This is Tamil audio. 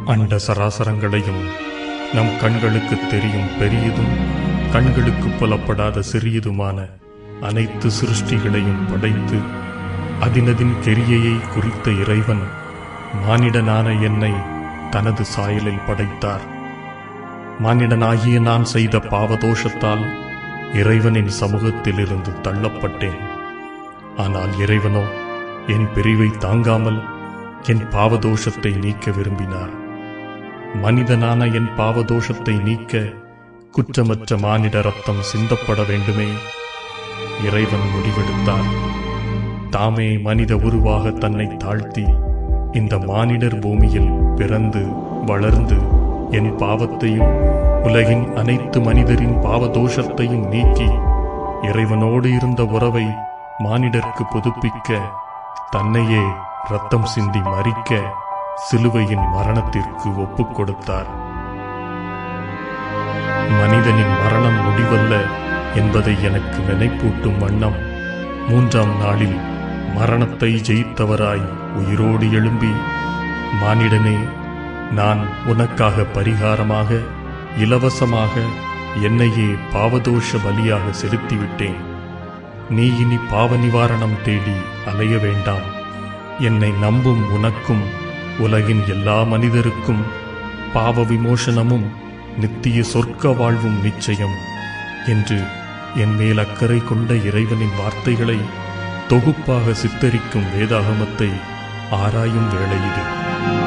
அண்ட சராசரங்களையும் நம் கண்களுக்கு தெரியும் பெரியதும் கண்களுக்கு புலப்படாத சிறியதுமான அனைத்து சிருஷ்டிகளையும் படைத்து அதினதின் கெரியையை குறித்த இறைவன் மானிடனான என்னை தனது சாயலில் படைத்தார் மானிடனாகிய நான் செய்த பாவதோஷத்தால் இறைவனின் சமூகத்திலிருந்து தள்ளப்பட்டேன் ஆனால் இறைவனோ என் பிரிவை தாங்காமல் என் பாவதோஷத்தை நீக்க விரும்பினார் மனிதனான என் பாவதோஷத்தை நீக்க குற்றமற்ற மானிட ரத்தம் சிந்தப்பட வேண்டுமே இறைவன் முடிவெடுத்தார் தாமே மனித உருவாக தன்னை தாழ்த்தி இந்த மானிடர் பூமியில் பிறந்து வளர்ந்து என் பாவத்தையும் உலகின் அனைத்து மனிதரின் பாவதோஷத்தையும் நீக்கி இறைவனோடு இருந்த உறவை மானிடர்க்கு புதுப்பிக்க தன்னையே ரத்தம் சிந்தி மறிக்க சிலுவையின் மரணத்திற்கு ஒப்புக் கொடுத்தார் மனிதனின் மரணம் முடிவல்ல என்பதை எனக்கு நினைப்பூட்டும் வண்ணம் மூன்றாம் நாளில் மரணத்தை ஜெயித்தவராய் உயிரோடு எழும்பி மானிடனே நான் உனக்காக பரிகாரமாக இலவசமாக என்னையே பாவதோஷ பலியாக செலுத்திவிட்டேன் நீ இனி பாவ நிவாரணம் தேடி அலைய வேண்டாம் என்னை நம்பும் உனக்கும் உலகின் எல்லா மனிதருக்கும் பாவ விமோசனமும் நித்திய சொர்க்க வாழ்வும் நிச்சயம் என்று என் மேல் அக்கறை கொண்ட இறைவனின் வார்த்தைகளை தொகுப்பாக சித்தரிக்கும் வேதாகமத்தை ஆராயும் வேளையிது